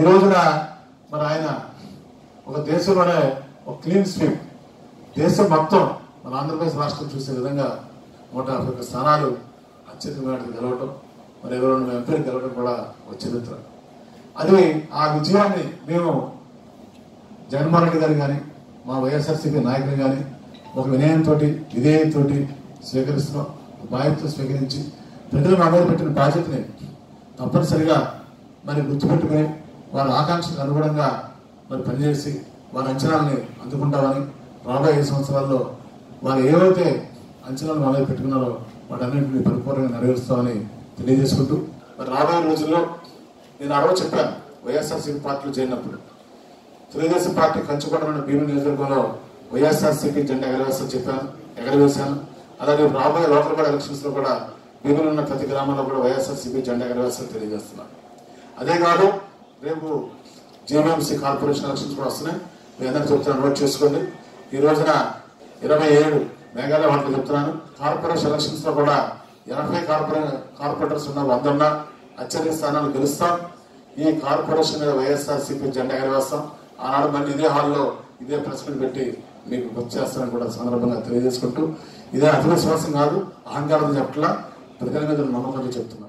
రోజున మరి ఆయన ఒక దేశంలోనే ఒక క్లీన్ స్వీప్ దేశం మొత్తం మన ఆంధ్రప్రదేశ్ రాష్ట్రం చూసే విధంగా నూట యాభై ఒక్క స్థానాలు అత్యధికంగా గెలవడం మరి ఇరవై రెండు ఎంపీలు గెలవడం కూడా ఒక చరిత్ర అది ఆ విజయాన్ని మేము జగన్మోహన్ రెడ్డి గారు కానీ మా వైఎస్ఆర్సీపీ నాయకులు కానీ ఒక వినయంతో విధేయంతో స్వీకరిస్తున్నాం బాధ్యత స్వీకరించి ప్రజలు మా మీద పెట్టిన బాధ్యతని తప్పనిసరిగా మరి గుర్తుపెట్టుకుని వారి ఆకాంక్షలకు అనుగుణంగా మరి పనిచేసి వారి అంచనాలని అందుకుంటామని రాబోయే ఐదు సంవత్సరాల్లో వారు ఏవైతే అంచనాలు మా మీద పెట్టుకున్నారో వాటన్నింటినీ పరిపూర్ణంగా నెరవేరుస్తామని తెలియజేసుకుంటూ మరి రాబోయే రోజుల్లో నేను అడవ చెప్పాను వైఎస్ఆర్సీపీ పార్టీలో చేరినప్పుడు తెలుగుదేశం పార్టీ కంచుకోవడం భీమ నియోజకవర్గంలో వైఎస్ఆర్సీపీ జెండా ఎగరవేస్తా చెప్పాను ఎగరవేశాను అలాగే రాబోయే లోకల్ బాడీ ఎలక్షన్స్ లో కూడా భీములు ఉన్న ప్రతి గ్రామంలో కూడా వైఎస్ఆర్సీపీ జెండా ఎగరవేస్తా తెలియజేస్తున్నాను అదే కాదు రేపు జీవీఎంసీ కార్పొరేషన్ ఎలక్షన్స్ కూడా వస్తున్నాయి మీ అందరికీ చెప్తున్నాను నోట్ చేసుకోండి ఈ రోజున ఇరవై ఏడు మేఘాలయ వాళ్ళకి చెప్తున్నాను కార్పొరేషన్ ఎలక్షన్స్ లో కూడా ఎనభై కార్పొరే కార్పొరేటర్స్ ఉన్న వంద ఉన్న అత్యధిక స్థానాలు గెలుస్తాం ఈ కార్పొరేషన్ మీద వైఎస్ఆర్సీపీ జెండా ఎగరవేస్తాం ఆనాడు మళ్ళీ ఇదే హాల్లో ఇదే ప్రెస్ మీట్ పెట్టి మీకు గుర్తు చేస్తానని కూడా సందర్భంగా తెలియజేసుకుంటూ ఇదే అతివిశ్వాసం కాదు అహంకారం చెప్పట్లా ప్రజల మీద నమ్మకంగా చెప్తున్నాను